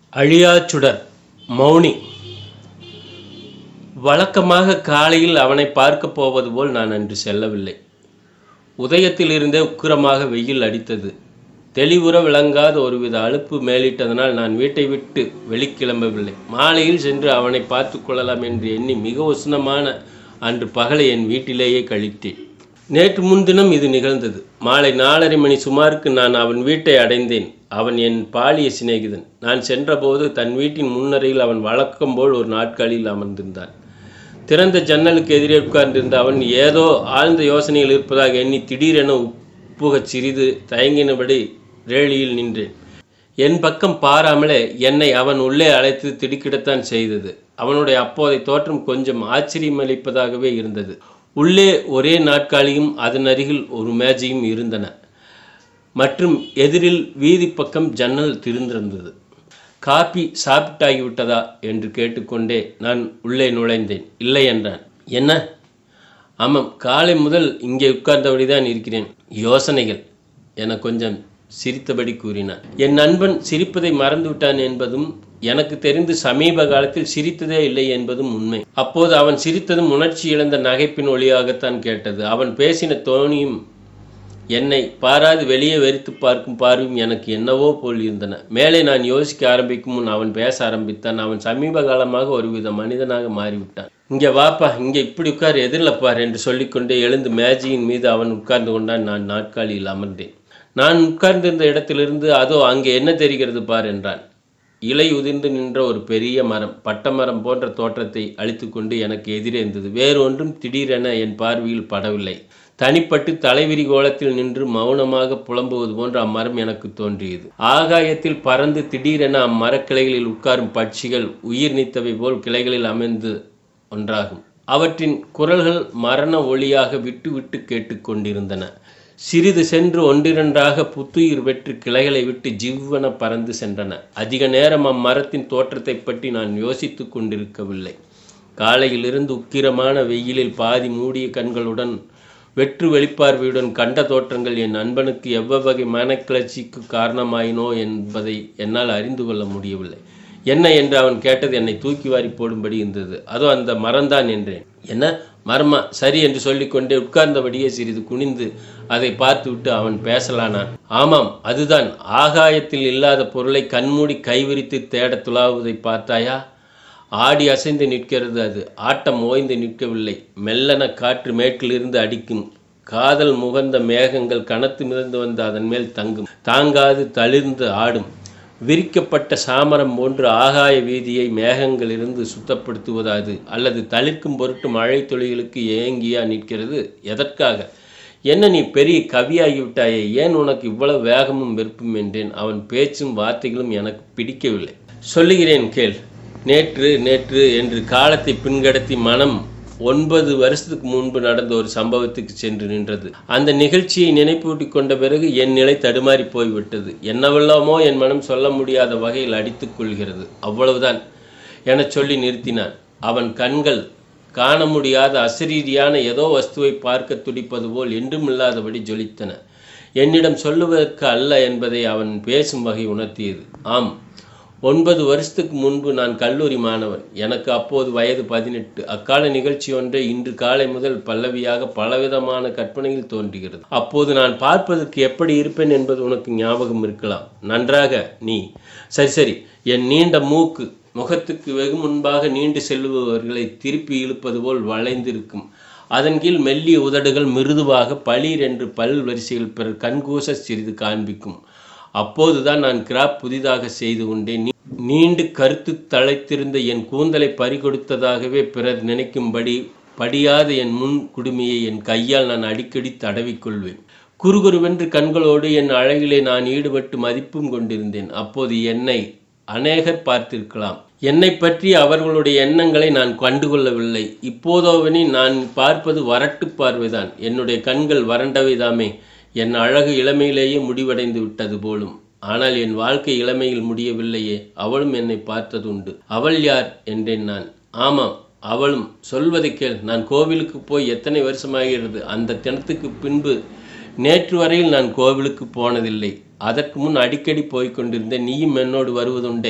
அழியாச்சுடர் மௌனி வழக்கமாக காலையில் அவனை பார்க்கப் போவது போல் நான் அன்று செல்லவில்லை உதயத்திலிருந்தே உக்கிரமாக வெயில் அடித்தது தெளிவுற விளங்காத ஒருவித அலுப்பு மேலிட்டதனால் நான் வீட்டை விட்டு வெளிக்கிளம்பவில்லை மாலையில் சென்று அவனை பார்த்து கொள்ளலாம் என்று எண்ணி மிக உஷ்ணமான அன்று பகலை என் வீட்டிலேயே கழித்தேன் நேற்று முன்தினம் இது நிகழ்ந்தது மாலை நாலரை மணி சுமாருக்கு நான் அவன் வீட்டை அடைந்தேன் அவன் என் பாலிய சிநேகிதன் நான் சென்றபோது தன் வீட்டின் முன்னரையில் அவன் வழக்கம் போல் ஒரு நாட்காலியில் அமர்ந்திருந்தான் திறந்த ஜன்னலுக்கு எதிரே உட்கார்ந்திருந்த அவன் ஏதோ ஆழ்ந்த யோசனையில் இருப்பதாக எண்ணி திடீரென உப்புகச் சிறிது தயங்கினபடி ரேலியில் நின்றேன் என் பக்கம் பாராமலே என்னை அவன் உள்ளே அழைத்து திடுக்கிடத்தான் செய்தது அவனுடைய அப்போதைய தோற்றம் கொஞ்சம் ஆச்சரியமளிப்பதாகவே இருந்தது உள்ளே ஒரே நாட்காலியும் அதன் அருகில் ஒரு மேஜையும் இருந்தன மற்றும் எதிரில் வீதி பக்கம் ஜன்னல் திறந்திருந்தது காபி சாப்பிட்டாகிவிட்டதா என்று கேட்டுக்கொண்டே நான் உள்ளே நுழைந்தேன் இல்லை என்றான் என்ன ஆமாம் காலை முதல் இங்கே உட்கார்ந்தபடிதான் இருக்கிறேன் யோசனைகள் என கொஞ்சம் சிரித்தபடி கூறினான் என் நண்பன் சிரிப்பதை மறந்துவிட்டான் என்பதும் எனக்கு தெரிந்து சமீப காலத்தில் சிரித்ததே இல்லை என்பதும் உண்மை அப்போது அவன் சிரித்ததும் உணர்ச்சி இழந்த நகைப்பின் ஒளியாகத்தான் கேட்டது அவன் பேசின தோணியும் என்னை பாராது வெளியே வெறித்து பார்க்கும் பார்வையும் எனக்கு என்னவோ போல் இருந்தன மேலே நான் யோசிக்க ஆரம்பிக்கும் முன் அவன் பேச ஆரம்பித்தான் அவன் சமீப காலமாக ஒருவித மனிதனாக மாறிவிட்டான் இங்கே வாப்பா இங்கே இப்படி உட்கார் எதிரில் பார் என்று சொல்லிக்கொண்டே எழுந்து மேஜையின் மீது அவன் உட்கார்ந்து கொண்டான் நான் நாட்காலியில் அமர்ந்தேன் நான் உட்கார்ந்திருந்த இடத்திலிருந்து அதோ அங்கே என்ன தெரிகிறது பார் என்றான் இலை உதிர்ந்து நின்ற ஒரு பெரிய மரம் பட்டமரம் போன்ற தோற்றத்தை அழித்துக்கொண்டு எனக்கு எதிரே இருந்தது வேறு ஒன்றும் திடீரென என் பார்வையில் படவில்லை தனிப்பட்டு தலைவிரி கோலத்தில் நின்று மௌனமாக புலம்புவது போன்ற அம்மரம் எனக்கு தோன்றியது ஆகாயத்தில் பறந்து திடீரென அம்மரக்கிளைகளில் உட்காரும் பட்சிகள் உயிர் நீத்தவை போல் கிளைகளில் அமைந்து ஒன்றாகும் அவற்றின் குரல்கள் மரண ஒளியாக விட்டு விட்டு கேட்டுக்கொண்டிருந்தன சிறிது சென்று ஒன்றிரண்டாக புத்துயிர் பெற்று கிளைகளை விட்டு ஜிவ்வென பறந்து சென்றன அதிக நேரம் அம்மரத்தின் தோற்றத்தை பற்றி நான் யோசித்து கொண்டிருக்கவில்லை காலையிலிருந்து உக்கிரமான வெயிலில் பாதி மூடிய கண்களுடன் வெற்று வெளிப்பார்வையுடன் கண்ட தோற்றங்கள் என் நண்பனுக்கு எவ்வகை மனக்கிளர்ச்சிக்கு காரணமாயினோ என்பதை என்னால் அறிந்து கொள்ள முடியவில்லை என்ன என்று அவன் கேட்டது என்னை தூக்கி வாரி போடும்படி இருந்தது அதோ அந்த மரம்தான் என்றேன் என்ன மர்மா சரி என்று சொல்லிக்கொண்டே உட்கார்ந்தபடியே சிறிது குனிந்து அதை பார்த்துவிட்டு அவன் பேசலானான் ஆமாம் அதுதான் ஆகாயத்தில் இல்லாத பொருளை கண்மூடி கைவிரித்து தேட துளாவுவதை பார்த்தாயா ஆடி அசைந்து நிற்கிறது அது ஆட்டம் ஓய்ந்து நிற்கவில்லை மெல்லன காற்று மேற்கிலிருந்து அடிக்கும் காதல் முகந்த மேகங்கள் கனத்து மிதந்து வந்து அதன் மேல் தங்கும் தாங்காது தளிர்ந்து ஆடும் விரிக்கப்பட்ட சாமரம் போன்று ஆகாய வீதியை மேகங்களிலிருந்து சுத்தப்படுத்துவதாது அல்லது தளிர்க்கும் பொருட்டு மழை துளிகளுக்கு ஏங்கியா நிற்கிறது எதற்காக என்ன நீ பெரிய கவியாகிவிட்டாயே ஏன் உனக்கு இவ்வளவு வேகமும் வெறுப்பும் என்றேன் அவன் பேச்சும் வார்த்தைகளும் எனக்கு பிடிக்கவில்லை சொல்லுகிறேன் கேள் நேற்று நேற்று என்று காலத்தை பின்கடத்தி மனம் ஒன்பது வருஷத்துக்கு முன்பு நடந்த ஒரு சம்பவத்துக்கு சென்று நின்றது அந்த நிகழ்ச்சியை நினைப்பூட்டி கொண்ட பிறகு என் நிலை தடுமாறி போய்விட்டது என்னவெல்லாமோ என் மனம் சொல்ல முடியாத வகையில் அடித்துக் கொள்கிறது அவ்வளவுதான் எனச் சொல்லி நிறுத்தினான் அவன் கண்கள் காண முடியாத அசரீரியான ஏதோ வஸ்துவை பார்க்க துடிப்பது போல் என்றுமில்லாதபடி ஜொலித்தன என்னிடம் சொல்லுவதற்கு அல்ல என்பதை அவன் பேசும் வகை உணர்த்தியது ஆம் ஒன்பது வருஷத்துக்கு முன்பு நான் கல்லூரி மாணவன் எனக்கு அப்போது வயது பதினெட்டு அக்கால நிகழ்ச்சி ஒன்றை இன்று காலை முதல் பல்லவியாக பலவிதமான கற்பனையில் தோன்றுகிறது அப்போது நான் பார்ப்பதற்கு எப்படி இருப்பேன் என்பது உனக்கு ஞாபகம் இருக்கலாம் நன்றாக நீ சரி சரி என் நீண்ட மூக்கு முகத்துக்கு வெகு முன்பாக நீண்டு செல்லுபவர்களை திருப்பி இழுப்பது போல் வளைந்திருக்கும் அதன் கீழ் மெல்லிய உதடுகள் மிருதுவாக பளீர் என்று பல் வரிசைகள் பிறர் கண்கூச சிறிது காண்பிக்கும் அப்போதுதான் நான் கிராப் புதிதாக செய்து கொண்டேன் நீண்டு கருத்து தழைத்திருந்த என் கூந்தலை பறிகொடுத்ததாகவே பிறர் நினைக்கும்படி படியாத என் முன் குடுமியை என் கையால் நான் அடிக்கடி தடவிக்கொள்வேன் குறுகுருவென்று கண்களோடு என் அழகிலே நான் ஈடுபட்டு மதிப்பும் கொண்டிருந்தேன் அப்போது என்னை அநேகர் பார்த்திருக்கலாம் என்னை பற்றி அவர்களுடைய எண்ணங்களை நான் கண்டுகொள்ளவில்லை இப்போதோவனி நான் பார்ப்பது வரட்டு பார்வைதான் என்னுடைய கண்கள் வறண்டவைதாமே என் அழகு இளமையிலேயே முடிவடைந்து விட்டது போலும் ஆனால் என் வாழ்க்கை இளமையில் முடியவில்லையே அவளும் என்னை பார்த்ததுண்டு அவள் யார் என்றேன் நான் ஆமாம் அவளும் சொல்வதை கேள் நான் கோவிலுக்கு போய் எத்தனை வருஷமாகிறது அந்த தினத்துக்கு பின்பு நேற்று வரையில் நான் கோவிலுக்கு போனதில்லை அதற்கு முன் அடிக்கடி போய்க் கொண்டிருந்தேன் நீயும் என்னோடு வருவதுண்டே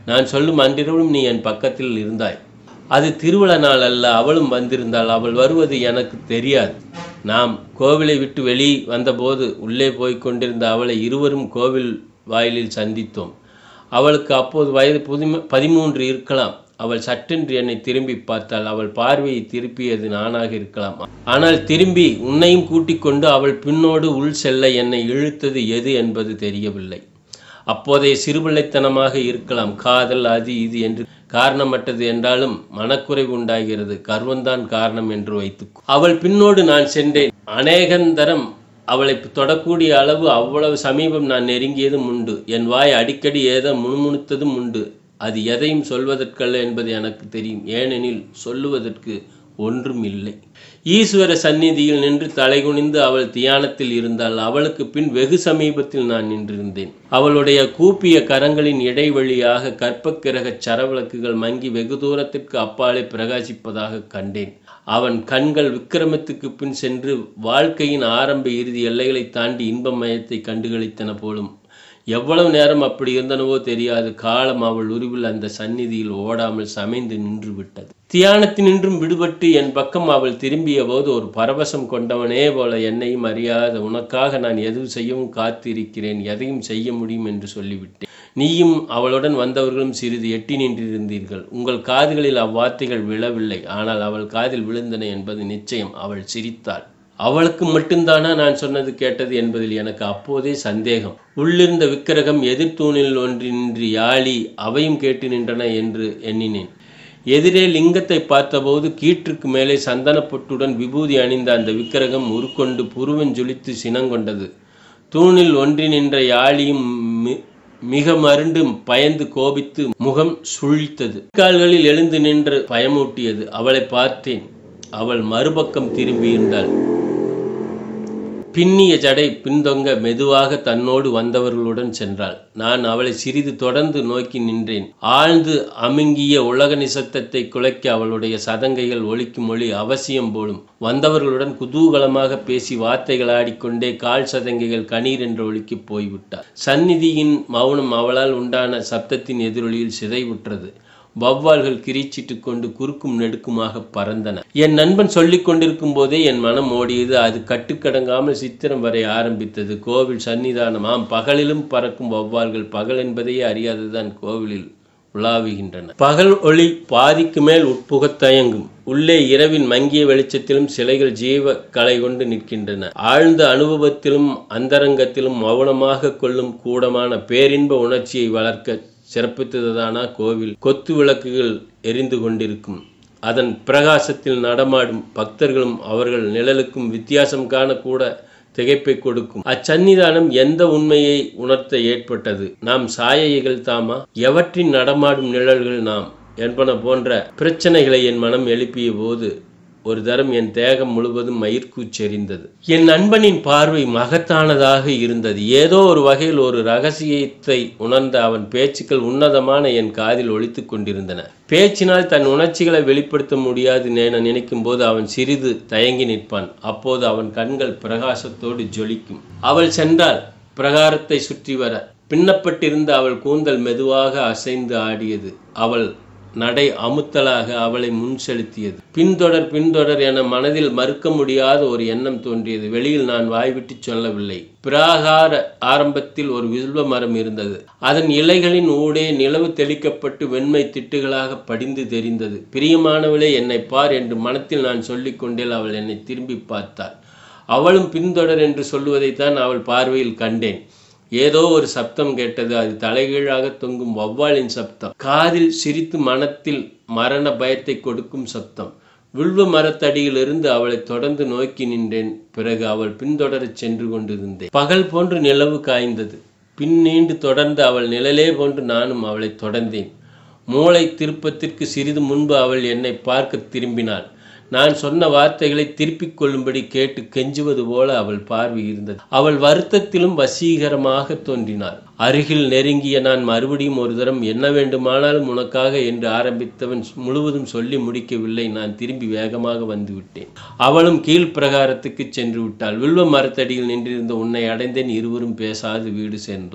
நான் சொல்லும் அன்றிரவும் நீ என் பக்கத்தில் இருந்தாய் அது திருவிழா நாள் அல்ல அவளும் வந்திருந்தாள் அவள் வருவது எனக்கு தெரியாது நாம் கோவிலை விட்டு வெளி வந்தபோது உள்ளே போய்க் கொண்டிருந்த அவளை இருவரும் கோவில் வாயிலில் சந்தித்தோம் அவளுக்கு அப்போது வயது புதும பதிமூன்று இருக்கலாம் அவள் சட்டென்று என்னை திரும்பி பார்த்தாள் அவள் பார்வையை திருப்பியது நானாக இருக்கலாம் ஆனால் திரும்பி உன்னையும் கூட்டிக் கொண்டு அவள் பின்னோடு உள் செல்ல என்னை இழுத்தது எது என்பது தெரியவில்லை அப்போதைய சிறுபிள்ளைத்தனமாக இருக்கலாம் காதல் அது இது என்று காரணமற்றது என்றாலும் மனக்குறைவு உண்டாகிறது கர்வந்தான் காரணம் என்று வைத்து அவள் பின்னோடு நான் சென்றேன் அநேகந்தரம் அவளை தொடக்கூடிய அளவு அவ்வளவு சமீபம் நான் நெருங்கியதும் உண்டு என் வாய் அடிக்கடி ஏதோ முணுமுணுத்ததும் உண்டு அது எதையும் சொல்வதற்கல்ல என்பது எனக்கு தெரியும் ஏனெனில் சொல்லுவதற்கு ஒன்றும் இல்லை ஈஸ்வர சந்நிதியில் நின்று தலைகுனிந்து அவள் தியானத்தில் இருந்தாள் அவளுக்கு பின் வெகு சமீபத்தில் நான் நின்றிருந்தேன் அவளுடைய கூப்பிய கரங்களின் இடைவெளியாக கற்பக்கிரக சரவிளக்குகள் மங்கி வெகு தூரத்திற்கு அப்பாலே பிரகாசிப்பதாக கண்டேன் அவன் கண்கள் விக்கிரமத்துக்கு பின் சென்று வாழ்க்கையின் ஆரம்ப இறுதி எல்லைகளை தாண்டி இன்பமயத்தை கண்டுகளித்தன போலும் எவ்வளவு நேரம் அப்படி இருந்தனவோ தெரியாது காலம் அவள் உருவில் அந்த சந்நிதியில் ஓடாமல் சமைந்து நின்று விட்டது தியானத்தினின்றும் விடுபட்டு என் பக்கம் அவள் திரும்பிய போது ஒரு பரவசம் கொண்டவனே போல என்னையும் அறியாத உனக்காக நான் எதுவும் செய்யவும் காத்திருக்கிறேன் எதையும் செய்ய முடியும் என்று சொல்லிவிட்டேன் நீயும் அவளுடன் வந்தவர்களும் சிறிது எட்டி நின்றிருந்தீர்கள் உங்கள் காதுகளில் அவ்வார்த்தைகள் விழவில்லை ஆனால் அவள் காதில் விழுந்தன என்பது நிச்சயம் அவள் சிரித்தாள் அவளுக்கு மட்டும்தானா நான் சொன்னது கேட்டது என்பதில் எனக்கு அப்போதே சந்தேகம் உள்ளிருந்த விக்கிரகம் எதிர்த்தூணில் ஒன்றின்றி யாழி அவையும் கேட்டு நின்றன என்று எண்ணினேன் எதிரே லிங்கத்தை பார்த்தபோது கீற்றுக்கு மேலே சந்தனப்பொட்டுடன் விபூதி அணிந்த அந்த விக்கிரகம் உருக்கொண்டு புருவஞ்சொலித்து சினங்கொண்டது தூணில் ஒன்றி நின்ற யாழியும் மி- மிக மருண்டு பயந்து கோபித்து முகம் சுழித்தது கால்களில் எழுந்து நின்று பயமூட்டியது அவளை பார்த்தேன் அவள் மறுபக்கம் திரும்பியிருந்தாள் பின்னிய ஜடை பின்தொங்க மெதுவாக தன்னோடு வந்தவர்களுடன் சென்றாள் நான் அவளை சிறிது தொடர்ந்து நோக்கி நின்றேன் ஆழ்ந்து அமுங்கிய உலக நிசத்தத்தை குலைக்க அவளுடைய சதங்கைகள் ஒலிக்கும் மொழி அவசியம் போலும் வந்தவர்களுடன் குதூகலமாக பேசி வார்த்தைகள் ஆடிக்கொண்டே கால் சதங்கைகள் கணீர் என்ற ஒலிக்கு போய்விட்டார் சந்நிதியின் மௌனம் அவளால் உண்டான சப்தத்தின் எதிரொலியில் சிதைவுற்றது வௌவால்கள் கிரீச்சிட்டு கொண்டு குறுக்கும் நெடுக்குமாக பறந்தன என் நண்பன் சொல்லிக் கொண்டிருக்கும் போதே என் மனம் ஓடியது அது கட்டுக்கடங்காமல் சித்திரம் வரை ஆரம்பித்தது கோவில் சன்னிதானமாம் பகலிலும் பறக்கும் வௌவால்கள் பகல் என்பதையே அறியாததுதான் கோவிலில் உலாவுகின்றன பகல் ஒளி பாதிக்கு மேல் உட்புகத் தயங்கும் உள்ளே இரவின் மங்கிய வெளிச்சத்திலும் சிலைகள் ஜீவ கலை கொண்டு நிற்கின்றன ஆழ்ந்த அனுபவத்திலும் அந்தரங்கத்திலும் மௌனமாக கொள்ளும் கூடமான பேரின்ப உணர்ச்சியை வளர்க்க சிறப்பித்ததுதானா கோவில் கொத்து விளக்குகள் எரிந்து கொண்டிருக்கும் அதன் பிரகாசத்தில் நடமாடும் பக்தர்களும் அவர்கள் நிழலுக்கும் வித்தியாசம் காணக்கூட திகைப்பை கொடுக்கும் அச்சன்னிதானம் எந்த உண்மையை உணர்த்த ஏற்பட்டது நாம் சாயைகள் தாமா எவற்றின் நடமாடும் நிழல்கள் நாம் என்பன போன்ற பிரச்சனைகளை என் மனம் எழுப்பிய போது ஒரு தரம் என் தேகம் முழுவதும் மயிர்கூச்செறிந்தது என் நண்பனின் பார்வை மகத்தானதாக இருந்தது ஏதோ ஒரு வகையில் ஒரு ரகசியத்தை உணர்ந்த அவன் பேச்சுக்கள் உன்னதமான என் காதில் ஒலித்துக் கொண்டிருந்தன பேச்சினால் தன் உணர்ச்சிகளை வெளிப்படுத்த முடியாது என நினைக்கும் போது அவன் சிறிது தயங்கி நிற்பான் அப்போது அவன் கண்கள் பிரகாசத்தோடு ஜொலிக்கும் அவள் சென்றாள் பிரகாரத்தை சுற்றி வர பின்னப்பட்டிருந்த அவள் கூந்தல் மெதுவாக அசைந்து ஆடியது அவள் நடை அமுத்தலாக அவளை முன் செலுத்தியது பின்தொடர் பின்தொடர் என மனதில் மறுக்க முடியாத ஒரு எண்ணம் தோன்றியது வெளியில் நான் வாய்விட்டு சொல்லவில்லை பிராகார ஆரம்பத்தில் ஒரு வில்வ மரம் இருந்தது அதன் இலைகளின் ஊடே நிலவு தெளிக்கப்பட்டு வெண்மை திட்டுகளாக படிந்து தெரிந்தது பிரியமானவளே என்னை பார் என்று மனத்தில் நான் சொல்லிக் கொண்டே அவள் என்னை திரும்பி பார்த்தாள் அவளும் பின்தொடர் என்று சொல்லுவதைத்தான் அவள் பார்வையில் கண்டேன் ஏதோ ஒரு சப்தம் கேட்டது அது தலைகீழாக தொங்கும் வௌவாலின் சப்தம் காதில் சிரித்து மனத்தில் மரண பயத்தை கொடுக்கும் சப்தம் வில்வ மரத்தடியிலிருந்து அவளை தொடர்ந்து நோக்கி நின்றேன் பிறகு அவள் பின்தொடரச் சென்று கொண்டிருந்தேன் பகல் போன்று நிலவு காய்ந்தது பின் நீண்டு தொடர்ந்து அவள் நிழலே போன்று நானும் அவளை தொடர்ந்தேன் மூளை திருப்பத்திற்கு சிறிது முன்பு அவள் என்னை பார்க்க திரும்பினாள் நான் சொன்ன வார்த்தைகளை திருப்பிக் கொள்ளும்படி கேட்டு கெஞ்சுவது போல அவள் பார்வை இருந்தது அவள் வருத்தத்திலும் வசீகரமாக தோன்றினாள் அருகில் நெருங்கிய நான் மறுபடியும் ஒரு தரம் என்ன வேண்டுமானாலும் உனக்காக என்று ஆரம்பித்தவன் முழுவதும் சொல்லி முடிக்கவில்லை நான் திரும்பி வேகமாக வந்து விட்டேன் அவளும் கீழ்ப்பிரகாரத்துக்கு சென்று விட்டாள் வில்வ மரத்தடியில் நின்றிருந்த உன்னை அடைந்தேன் இருவரும் பேசாது வீடு சேர்ந்தோம்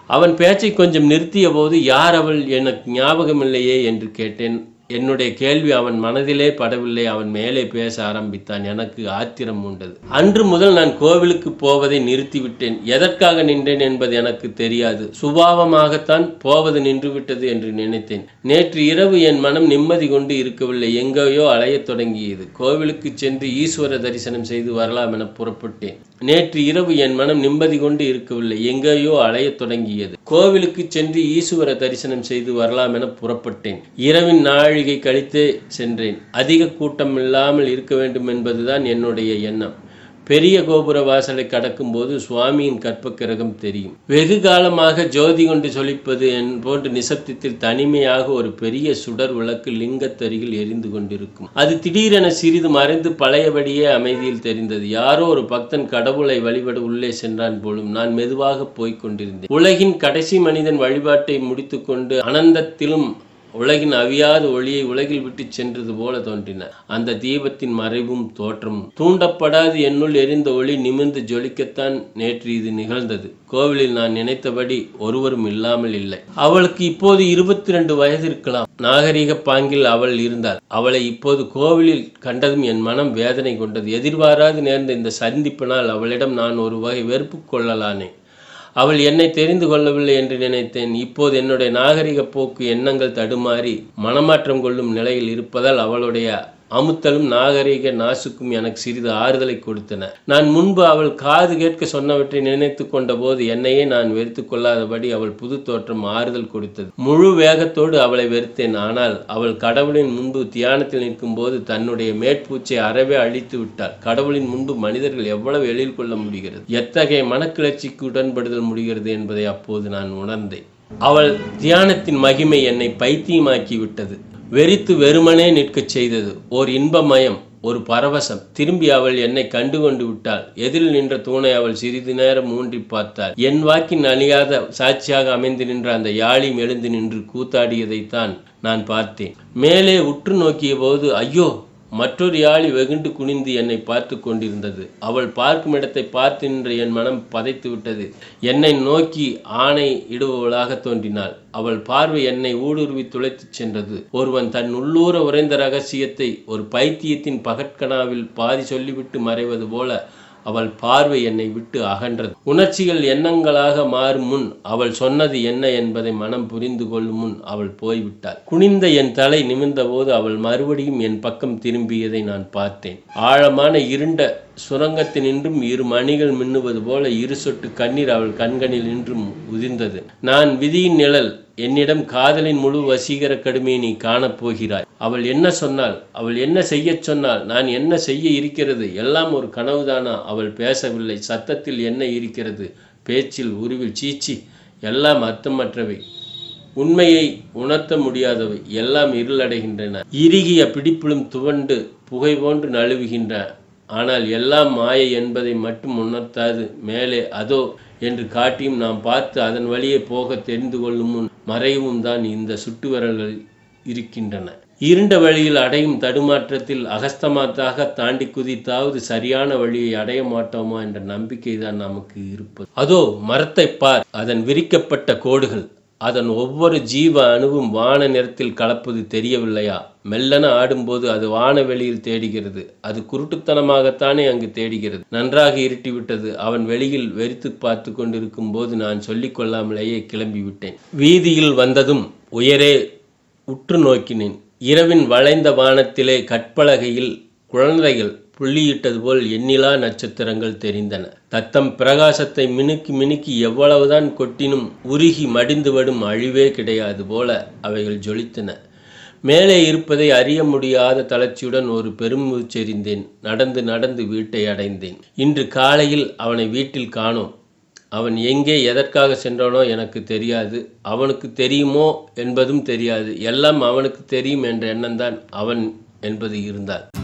அவன் பேச்சை கொஞ்சம் நிறுத்திய போது யார் அவள் எனக்கு ஞாபகமில்லையே என்று கேட்டேன் என்னுடைய கேள்வி அவன் மனதிலே படவில்லை அவன் மேலே பேச ஆரம்பித்தான் எனக்கு ஆத்திரம் உண்டது அன்று முதல் நான் கோவிலுக்கு போவதை நிறுத்திவிட்டேன் எதற்காக நின்றேன் என்பது எனக்கு தெரியாது சுபாவமாகத்தான் போவது நின்றுவிட்டது என்று நினைத்தேன் நேற்று இரவு என் மனம் நிம்மதி கொண்டு இருக்கவில்லை எங்கேயோ அலையத் தொடங்கியது கோவிலுக்கு சென்று ஈஸ்வர தரிசனம் செய்து வரலாம் என புறப்பட்டேன் நேற்று இரவு என் மனம் நிம்மதி கொண்டு இருக்கவில்லை எங்கேயோ அலையத் தொடங்கியது கோவிலுக்கு சென்று ஈஸ்வர தரிசனம் செய்து வரலாம் என புறப்பட்டேன் இரவின் நாழிகை கழித்தே சென்றேன் அதிக கூட்டம் இல்லாமல் இருக்க வேண்டும் என்பதுதான் என்னுடைய எண்ணம் பெரிய கோபுர வாசலை கடக்கும்போது சுவாமியின் கற்பக்கிரகம் தெரியும் வெகு காலமாக ஜோதி கொண்டு சொலிப்பது என் போன்ற நிசப்தத்தில் தனிமையாக ஒரு பெரிய சுடர் விளக்கு லிங்கத்தருகில் எரிந்து கொண்டிருக்கும் அது திடீரென சிறிது மறைந்து பழையபடியே அமைதியில் தெரிந்தது யாரோ ஒரு பக்தன் கடவுளை வழிபட உள்ளே சென்றான் போலும் நான் மெதுவாக போய்க் கொண்டிருந்தேன் உலகின் கடைசி மனிதன் வழிபாட்டை முடித்துக்கொண்டு அனந்தத்திலும் உலகின் அவியாத ஒளியை உலகில் விட்டு சென்றது போல தோன்றின அந்த தீபத்தின் மறைவும் தோற்றமும் தூண்டப்படாது என்னுள் எரிந்த ஒளி நிமிர்ந்து ஜொலிக்கத்தான் நேற்று இது நிகழ்ந்தது கோவிலில் நான் நினைத்தபடி ஒருவரும் இல்லாமல் இல்லை அவளுக்கு இப்போது இருபத்தி ரெண்டு வயது இருக்கலாம் நாகரிக பாங்கில் அவள் இருந்தாள் அவளை இப்போது கோவிலில் கண்டதும் என் மனம் வேதனை கொண்டது எதிர்பாராது நேர்ந்த இந்த சந்திப்பினால் அவளிடம் நான் ஒரு வகை வெறுப்பு கொள்ளலானேன் அவள் என்னை தெரிந்து கொள்ளவில்லை என்று நினைத்தேன் இப்போது என்னுடைய நாகரிக போக்கு எண்ணங்கள் தடுமாறி மனமாற்றம் கொள்ளும் நிலையில் இருப்பதால் அவளுடைய அமுத்தலும் நாகரிக நாசுக்கும் எனக்கு சிறிது ஆறுதலை கொடுத்தன நான் முன்பு அவள் காது கேட்க சொன்னவற்றை நினைத்து கொண்ட போது என்னையே நான் வெறுத்து கொள்ளாதபடி அவள் புது தோற்றம் ஆறுதல் கொடுத்தது முழு வேகத்தோடு அவளை வெறுத்தேன் ஆனால் அவள் கடவுளின் முன்பு தியானத்தில் நிற்கும் போது தன்னுடைய மேற்பூச்சை அறவே அழித்து விட்டாள் கடவுளின் முன்பு மனிதர்கள் எவ்வளவு எழில் கொள்ள முடிகிறது எத்தகைய மனக்கிளர்ச்சிக்கு உடன்படுதல் முடிகிறது என்பதை அப்போது நான் உணர்ந்தேன் அவள் தியானத்தின் மகிமை என்னை பைத்தியமாக்கி விட்டது வெறித்து வெறுமனே நிற்கச் செய்தது ஓர் இன்பமயம் ஒரு பரவசம் திரும்பி அவள் என்னை கண்டு கொண்டு விட்டாள் எதிரில் நின்ற தூணை அவள் சிறிது நேரம் ஊன்றி பார்த்தாள் என் வாக்கின் அழியாத சாட்சியாக அமைந்து நின்ற அந்த யாழி எழுந்து நின்று கூத்தாடியதைத்தான் நான் பார்த்தேன் மேலே உற்று நோக்கிய போது ஐயோ மற்றொரு யாழி வெகுண்டு குனிந்து என்னை பார்த்து கொண்டிருந்தது அவள் பார்க்கும் இடத்தை பார்த்து நின்ற என் மனம் பதைத்து விட்டது என்னை நோக்கி ஆணை இடுபவளாக தோன்றினாள் அவள் பார்வை என்னை ஊடுருவி துளைத்துச் சென்றது ஒருவன் தன் உள்ளூர உறைந்த ரகசியத்தை ஒரு பைத்தியத்தின் பகற்கனாவில் பாதி சொல்லிவிட்டு மறைவது போல அவள் பார்வை என்னை விட்டு அகன்றது உணர்ச்சிகள் எண்ணங்களாக மாறும் முன் அவள் சொன்னது என்ன என்பதை மனம் புரிந்து கொள்ளும் முன் அவள் போய்விட்டாள் குனிந்த என் தலை நிமிர்ந்த போது அவள் மறுபடியும் என் பக்கம் திரும்பியதை நான் பார்த்தேன் ஆழமான இருண்ட சுரங்கத்தினின்றும் இரு மணிகள் மின்னுவது போல இரு சொட்டு கண்ணீர் அவள் கண்களில் நின்றும் உதிர்ந்தது நான் விதியின் நிழல் என்னிடம் காதலின் முழு வசீகர கடுமையை நீ காணப் போகிறாய் அவள் என்ன சொன்னாள் அவள் என்ன செய்யச் சொன்னாள் நான் என்ன செய்ய இருக்கிறது எல்லாம் ஒரு கனவுதானா அவள் பேசவில்லை சத்தத்தில் என்ன இருக்கிறது பேச்சில் உருவில் சீச்சி எல்லாம் அர்த்தமற்றவை உண்மையை உணர்த்த முடியாதவை எல்லாம் இருளடைகின்றன இறுகிய பிடிப்பிலும் துவண்டு புகை போன்று நழுவுகின்றன ஆனால் எல்லாம் மாயை என்பதை மட்டும் உணர்த்தாது மேலே அதோ என்று காட்டியும் நாம் பார்த்து அதன் வழியே போக தெரிந்து கொள்ளும் முன் மறைவும் தான் இந்த சுட்டு விரல்கள் இருக்கின்றன இருண்ட வழியில் அடையும் தடுமாற்றத்தில் அகஸ்தமாத்தாக தாண்டி குதித்தாவது சரியான வழியை அடைய மாட்டோமா என்ற நம்பிக்கை தான் நமக்கு இருப்பது அதோ மரத்தை பார் அதன் விரிக்கப்பட்ட கோடுகள் அதன் ஒவ்வொரு ஜீவ அணுவும் வான நிறத்தில் கலப்பது தெரியவில்லையா மெல்லன ஆடும்போது அது வானவெளியில் தேடுகிறது அது குருட்டுத்தனமாகத்தானே அங்கு தேடுகிறது நன்றாக இருட்டிவிட்டது அவன் வெளியில் வெறித்து பார்த்து கொண்டிருக்கும் போது நான் சொல்லிக் கொள்ளாமலேயே கிளம்பி விட்டேன் வீதியில் வந்ததும் உயரே உற்று நோக்கினேன் இரவின் வளைந்த வானத்திலே கற்பலகையில் குழந்தைகள் புள்ளியிட்டது போல் எண்ணிலா நட்சத்திரங்கள் தெரிந்தன தத்தம் பிரகாசத்தை மினுக்கி மினுக்கி எவ்வளவுதான் கொட்டினும் உருகி மடிந்து வடும் அழிவே கிடையாது போல அவைகள் ஜொலித்தன மேலே இருப்பதை அறிய முடியாத தளர்ச்சியுடன் ஒரு பெருமூச்செறிந்தேன் நடந்து நடந்து வீட்டை அடைந்தேன் இன்று காலையில் அவனை வீட்டில் காணோம் அவன் எங்கே எதற்காக சென்றானோ எனக்கு தெரியாது அவனுக்கு தெரியுமோ என்பதும் தெரியாது எல்லாம் அவனுக்கு தெரியும் என்ற எண்ணம்தான் அவன் என்பது இருந்தால்